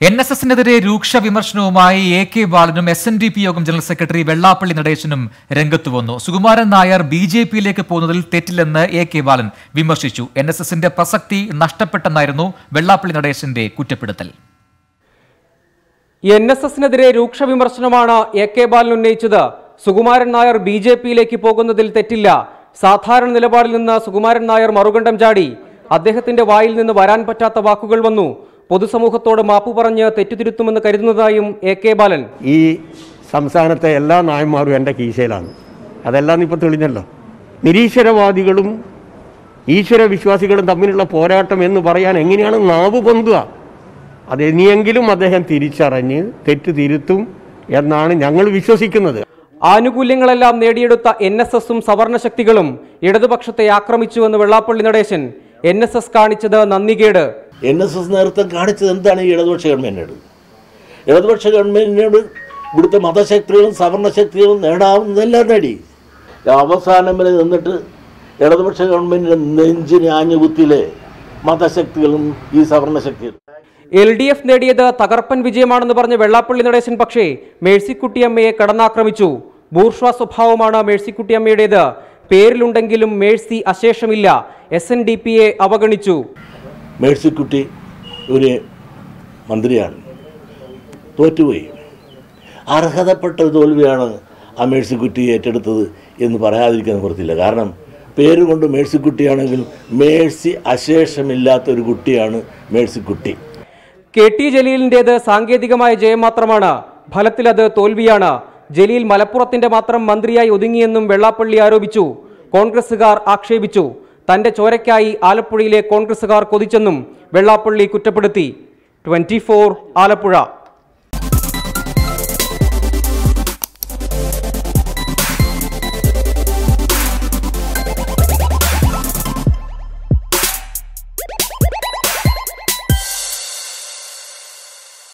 N S എസിനെതിരെ രൂക്ഷ വിമർശനവുമായി എ കെ ബാലനും S N D P Yogam general secretary Vellappally നടേശനും രംഗത്ത് വന്നു സുകുമാരൻ നായർ ബി ജെ പിയിലേക്ക് പോകുന്നതിൽ തെറ്റില്ലെന്ന് എ കെ ബാലൻ വിമർശിച്ചു എൻ എസ് എസിന്റെ പ്രസക്തി നഷ്ടപ്പെട്ടെന്നായിരുന്നു വെള്ളാപ്പള്ളി നടേശന്റെ കുറ്റപ്പെടുത്തൽ എൻ എസ് എസിനെതിരെ രൂക്ഷ വിമർശനമാണ് എ കെ ബാലൻ ഉന്നയിച്ചത് സുകുമാരൻ നായർ ബി ജെ പിയിലേക്ക് പോകുന്നതിൽ തെറ്റില്ല സാധാരണ നിലപാടിൽ നിന്ന് സുകുമാരൻ നായർ മറുകണ്ഠം ചാടി അദ്ദേഹത്തിന്റെ വായിൽ നിന്ന് വരാൻ പറ്റാത്ത വാക്കുകൾ വന്നു പൊതുസമൂഹത്തോട് മാപ്പു പറഞ്ഞ് തെറ്റുതിരുത്തുമെന്ന് കരുതുന്നതായും എ കെ ബാലൻ ഈ സംസ്ഥാനത്തെ എല്ലാ നായന്മാരും എൻ്റെ കീശയിലാണ് അതെല്ലാം ഇപ്പോൾ തെളിഞ്ഞല്ലോ നിരീശ്വരവാദികളും ഈശ്വര വിശ്വാസികളും തമ്മിലുള്ള പോരാട്ടം എന്ന് പറയാൻ എങ്ങനെയാണ് നാവ് പൊന്തുക അത് ഇനിയെങ്കിലും അദ്ദേഹം തിരിച്ചറിഞ്ഞ് തെറ്റ് തിരുത്തും എന്നാണ് ഞങ്ങൾ വിശ്വസിക്കുന്നത് ആനുകൂല്യങ്ങളെല്ലാം നേടിയെടുത്ത എൻ എസ് എസും സവർണ ശക്തികളും ഇടതുപക്ഷത്തെ ആക്രമിച്ചുവെന്ന് Vellappally Natesan N S S കാണിച്ചത് നന്ദികേട് എൻ എസ് എസ് നേതൃത്വം കാണിച്ചത് എന്താണ് ഈ ഇടതുപക്ഷ ഗവൺമെൻറ്റിനോട് ഇടതുപക്ഷ ഗവൺമെൻറ്റിനോട് ഇവിടുത്തെ മതശക്തികളും സവർണശക്തികളും നേടാവുന്നതെല്ലാം നേടി അവസാനം വരെ നിന്നിട്ട് ഇടതുപക്ഷ ഗവൺമെൻറ്റിൻ്റെ നെഞ്ചിന് ആഞ്ഞുകുത്തിയിലെ മതശക്തികളും ഈ സവർണശക്തികളും എൽ ഡി എഫ് നേടിയത് തകർപ്പൻ വിജയമാണെന്ന് പറഞ്ഞ വെള്ളാപ്പള്ളി നടേശൻ പക്ഷേ മേഴ്സിക്കുട്ടിയമ്മയെ കടന്നാക്രമിച്ചു ബൂർഷ്വാ സ്വഭാവമാണ് മേഴ്സിക്കുട്ടിയമ്മയുടേത് പേരിലുണ്ടെങ്കിലും മേഴ്സി അശേഷമില്ല എസ് എൻ ഡി പിയെ അവഗണിച്ചു മേഴ്സിക്കുട്ടി ഒരു മന്ത്രിയാണ് തോറ്റുപോയി അർഹതപ്പെട്ട ഒരു തോൽവിയാണ് ആ മേഴ്സിക്കുട്ടി ഏറ്റെടുത്തത് എന്ന് പറയാതിരിക്കാൻ നിവൃത്തിയില്ല കാരണം പേര് കൊണ്ട് മേഴ്സിക്കുട്ടിയാണെങ്കിൽ മേഴ്സി അശേഷമില്ലാത്ത ഒരു കുട്ടിയാണ് മേഴ്സിക്കുട്ടി കെ ടി ജലീലിന്റേത് സാങ്കേതികമായ ജയം മാത്രമാണ് ഫലത്തിൽ അത് തോൽവിയാണ് ജലീൽ മലപ്പുറത്തിന്റെ മാത്രം മന്ത്രിയായി ഒതുങ്ങിയെന്നും വെള്ളാപ്പള്ളി ആരോപിച്ചു കോൺഗ്രസുകാർ ആക്ഷേപിച്ചു തന്റെ ചോരയ്ക്കായി ആലപ്പുഴയിലെ കോൺഗ്രസുകാർ കൊതിച്ചെന്നും വെള്ളാപ്പള്ളി കുറ്റപ്പെടുത്തി ട്വന്റി ആലപ്പുഴ